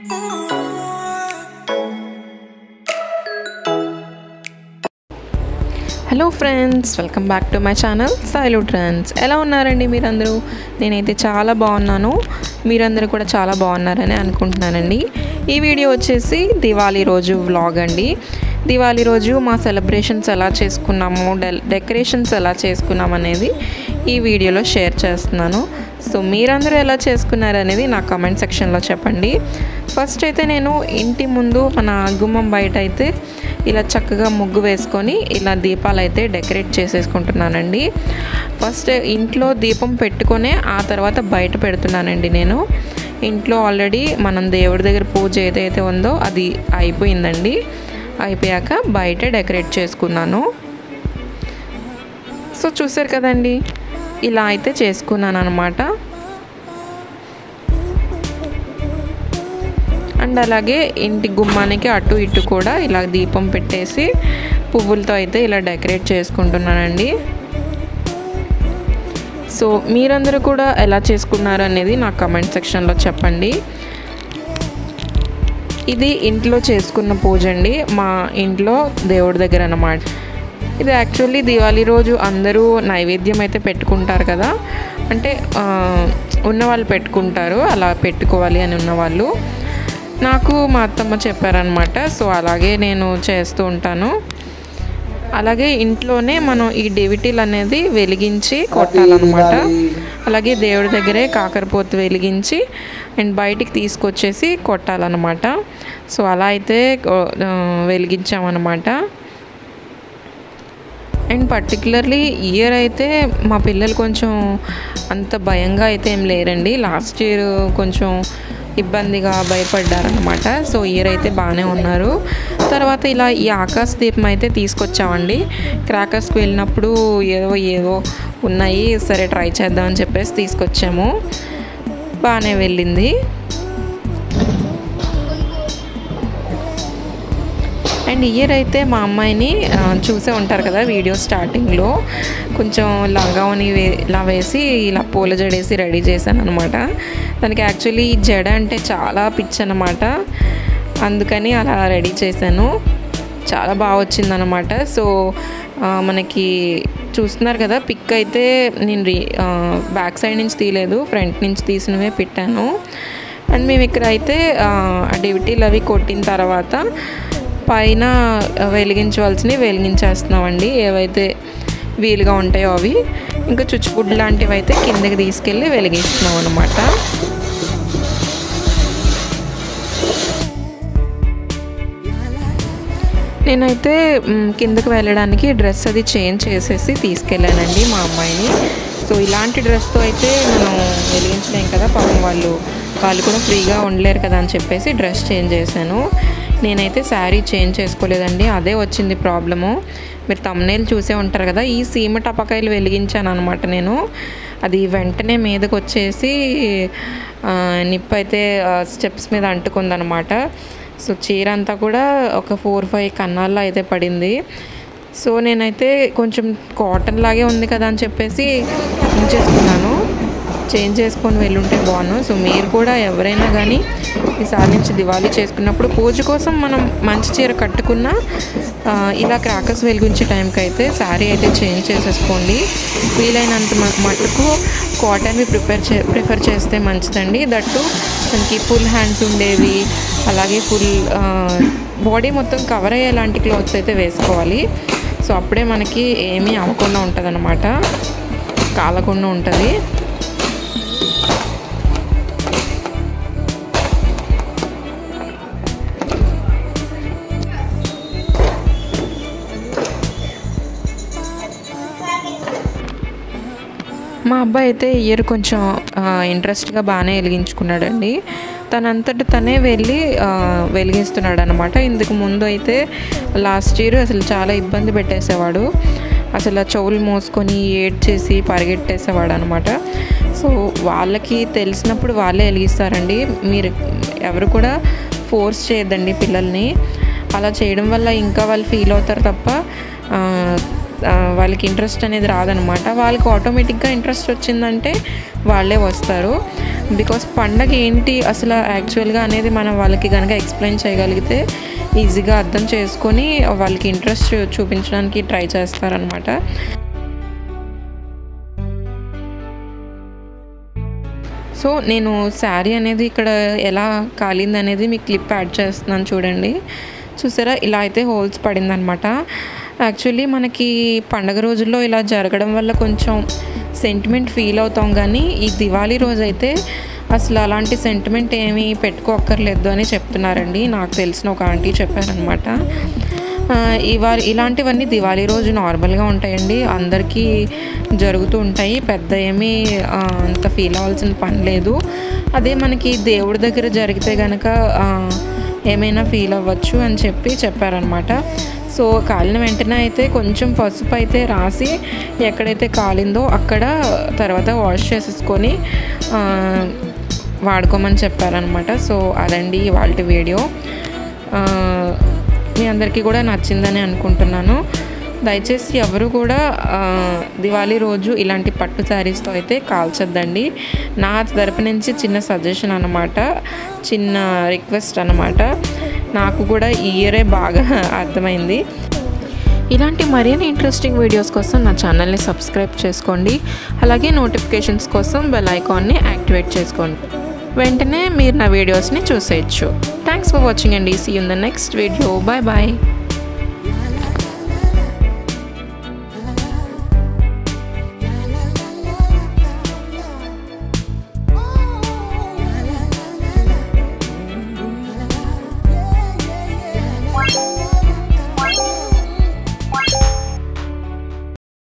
hello friends welcome back to my channel Sailu trends ఎలా ఉన్నారండి మీరందరూ నేనైతే చాలా బాగున్నాను మీరందరూ కూడా చాలా బాగున్నారని అనుకుంటున్నానండి ఈ వీడియో వచ్చేసి దివాళీ రోజు వ్లాగ్ అండి దివాళీ రోజు మా సెలబ్రేషన్స్ ఎలా చేసుకున్నాము డె- డెకరేషన్స్ ఎలా చేసుకున్నాం అనేది ఈ వీడియోలో షేర్ చేస్తున్నాను సో మీరందరూ ఎలా చేసుకున్నారు అనేది నా కామెంట్ సెక్షన్లో చెప్పండి ఫస్ట్ అయితే నేను ఇంటి ముందు మన గుమ్మం బయట అయితే ఇలా చక్కగా ముగ్గు వేసుకొని ఇలా దీపాలు అయితే డెకరేట్ చేసేసుకుంటున్నానండి ఫస్ట్ ఇంట్లో దీపం పెట్టుకొనే ఆ తర్వాత బయట పెడుతున్నానండి నేను ఇంట్లో ఆల్రెడీ మనం దేవుడి దగ్గర పూజ ఏదైతే ఉందో అది అయిపోయిందండి అయిపోయాక బయట డెకరేట్ చేసుకున్నాను సో చూసారు కదండి ఇలా అయితే చేసుకున్నాను అనమాట అండ్ అలాగే ఇంటి గుమ్మానికి అటు ఇటు కూడా ఇలా దీపం పెట్టేసి పువ్వులతో అయితే ఇలా డెకరేట్ చేసుకుంటున్నానండి సో మీరందరూ కూడా ఎలా చేసుకున్నారు అనేది నా కమెంట్ సెక్షన్లో చెప్పండి ఇది ఇంట్లో చేసుకున్న పూజ అండి మా ఇంట్లో దేవుడి దగ్గర అన్నమాట ఇది యాక్చువల్లీ దివాళీ రోజు అందరూ నైవేద్యం అయితే పెట్టుకుంటారు కదా అంటే ఆ, ఉన్నవాళ్ళు పెట్టుకుంటారు అలా పెట్టుకోవాలి అని ఉన్నవాళ్ళు నాకు మా అత్తమ్మ చెప్పారనమాట సో అలాగే నేను చేస్తూ ఉంటాను అలాగే ఇంట్లోనే మనం ఈ డెవిటీలు అనేది వెలిగించి కొట్టాలన్నమాట అలాగే దేవుడి దగ్గరే కాకరపోతు వెలిగించి అండ్ బయటికి తీసుకొచ్చేసి కొట్టాలన్నమాట సో అలా అయితే ఆ, వెలిగించామన్నమాట అండ్ పర్టికులర్లీ ఇయర్ అయితే మా పిల్లలు కొంచెం అంత భయంగా అయితే ఏం లేరండి లాస్ట్ ఇయర్ కొంచెం ఇబ్బందిగా భయపడ్డారనమాట సో ఇయర్ అయితే బాగానే ఉన్నారు తర్వాత ఇలా ఈ ఆకాశ దీపం అయితే తీసుకొచ్చామండి క్రాకర్స్కి వెళ్ళినప్పుడు ఏవో ఏవో ఉన్నాయి సరే ట్రై చేద్దామని చెప్పేసి తీసుకొచ్చాము బాగానే వెళ్ళింది అండ్ ఇయర్ అయితే మా అమ్మాయిని ఆ, చూసే ఉంటారు కదా వీడియో స్టార్టింగ్లో కొంచెం లంగావని వే ఇలా వేసి ఇలా పూల జడేసి రెడీ చేశాను అనమాట దానికి యాక్చువల్లీ ఈ జడ అంటే చాలా పిచ్ అనమాట అందుకని అలా రెడీ చేశాను చాలా బాగా వచ్చిందనమాట సో ఆ, మనకి చూస్తున్నారు కదా పిక్ అయితే నేను రీ బ్యాక్ సైడ్ నుంచి తీయలేదు ఫ్రంట్ నుంచి తీసినవే పెట్టాను అండ్ మేము ఇక్కడ అయితే డివిటీలు అవి కొట్టిన తర్వాత పైన వెలిగించవలసినవి వెలిగించేస్తున్నామండి ఏవైతే వీలుగా ఉంటాయో అవి ఇంకా చుచ్చుబుడ్లు లాంటివి అయితే కిందకి తీసుకెళ్ళి వెలిగిస్తున్నాం అనమాట నేనైతే మ్, కిందకి వెళ్ళడానికి డ్రెస్ అది చేంజ్ చేసేసి తీసుకెళ్ళానండి మా అమ్మాయిని సో ఇలాంటి డ్రెస్తో అయితే మనం వెలిగించలేం కదా పాపం వాళ్ళు వాళ్ళు కూడా ఫ్రీగా ఉండలేరు కదా అని చెప్పేసి డ్రెస్ చేంజ్ చేశాను నేనైతే శారీ చేంజ్ చేసుకోలేదండి అదే వచ్చింది ప్రాబ్లము మీరు తమ్నేలు చూసే ఉంటారు కదా ఈ సీమ టపకాయలు వెలిగించాను అనమాట నేను అది వెంటనే మీదకి వచ్చేసి ఆ, నిప్పు అయితే స్టెప్స్ మీద అంటుకుందనమాట సో చీర అంతా కూడా ఒక ఫోర్ ఫైవ్ కన్నాల్లో అయితే పడింది సో నేనైతే కొంచెం కాటన్ లాగే ఉంది కదా అని చెప్పేసి ఉంచేసుకున్నాను చేంజ్ చేసుకొని వెళ్ళుంటే బాగున్నాను సో మీరు కూడా ఎవరైనా కానీ ఈసారి నుంచి దివాళీ చేసుకున్నప్పుడు పూజ కోసం మనం మంచి చీర కట్టుకున్నా ఆ, ఇలా క్రాకర్స్ వెలిగించే టైంకి అయితే శారీ అయితే చేంజ్ చేసేసుకోండి వీలైనంత మ- మటుకు కాటన్వి ప్రిపేర్ చే ప్రిఫర్ చేస్తే మంచిదండి దట్టు మనకి ఫుల్ హ్యాండ్స్ ఉండేవి అలాగే ఫుల్ బాడీ మొత్తం కవర్ అయ్యేలాంటి క్లాత్స్ అయితే వేసుకోవాలి సో అప్పుడే మనకి ఏమీ అవ్వకుండా ఉంటుంది అనమాట కాలకుండా ఉంటుంది మా అబ్బాయి అయితే ఇయర్ కొంచెం ఇంట్రెస్ట్గా బాగానే వెలిగించుకున్నాడండి తనంతట తనే వెళ్ళి ఆ, వెలిగిస్తున్నాడు అనమాట ఇందుకు ముందు అయితే లాస్ట్ ఇయర్ అసలు చాలా ఇబ్బంది పెట్టేసేవాడు అసలు ఆ చెవులు మోసుకొని ఏడ్చేసి పరిగెట్టేసేవాడు అనమాట సో వాళ్ళకి తెలిసినప్పుడు వాళ్ళే వెలిగిస్తారండి మీరు ఎవరు కూడా ఫోర్స్ చేయొద్దండి పిల్లల్ని అలా చేయడం వల్ల ఇంకా వాళ్ళు ఫీల్ అవుతారు తప్ప ఆ, ఆ, వాళ్ళకి ఇంట్రెస్ట్ అనేది రాదనమాట వాళ్ళకి ఆటోమేటిక్గా ఇంట్రెస్ట్ వచ్చిందంటే వాళ్ళే వస్తారు బికాస్ పండగ ఏంటి అసలు యాక్చువల్గా అనేది మనం వాళ్ళకి కనుక ఎక్స్ప్లెయిన్ చేయగలిగితే ఈజీగా అర్థం చేసుకొని వాళ్ళకి ఇంట్రెస్ట్ చూపించడానికి ట్రై చేస్తారనమాట సో నేను శారీ అనేది ఇక్కడ ఎలా కాలింది అనేది మీకు క్లిప్ యాడ్ చేస్తున్నాను చూడండి చూసారా ఇలా అయితే హోల్స్ పడిందనమాట యాక్చువల్లీ మనకి పండగ రోజుల్లో ఇలా జరగడం వల్ల కొంచెం సెంటిమెంట్ ఫీల్ అవుతాం కానీ ఈ దివాళీ రోజు అయితే అసలు అలాంటి సెంటిమెంట్ ఏమీ పెట్టుకోక్కర్లేదు అని చెప్తున్నారండి నాకు తెలిసిన ఒక ఆంటీ చెప్పారనమాట ఆ, ఇవా ఇలాంటివన్నీ దివాళీ రోజు నార్మల్గా ఉంటాయండి అందరికీ జరుగుతూ ఉంటాయి పెద్ద ఏమీ ఆ, అంత ఫీల్ అవ్వాల్సిన పని లేదు అదే మనకి దేవుడి దగ్గర జరిగితే కనుక ఏమైనా ఫీల్ అవ్వచ్చు అని చెప్పి చెప్పారనమాట సో కాలిన వెంటనే అయితే కొంచెం పసుపు అయితే రాసి ఎక్కడైతే కాలిందో అక్కడ తర్వాత వాష్ చేసేసుకొని ఆ, వాడుకోమని చెప్పారనమాట సో అదండి వాళ్ళ వీడియో ఆ, మీ అందరికీ కూడా నచ్చిందని అనుకుంటున్నాను దయచేసి ఎవరు కూడా ఆ, దివాళీ రోజు ఇలాంటి పట్టు శారీస్తో అయితే కాల్చొద్దండి నా తరపు నుంచి చిన్న సజెషన్ అనమాట చిన్న రిక్వెస్ట్ అనమాట నాకు కూడా ఈ ఇయరే బాగా అర్థమైంది ఇలాంటి మరిన్ని ఇంట్రెస్టింగ్ వీడియోస్ కోసం నా ఛానల్ని సబ్స్క్రైబ్ చేసుకోండి అలాగే నోటిఫికేషన్స్ కోసం బెల్ ఐకాన్ని యాక్టివేట్ చేసుకోండి వెంటనే మీరు నా వీడియోస్ని చూసేయచ్చు థ్యాంక్స్ ఫర్ వాచింగ్ అండి see in the next video bye bye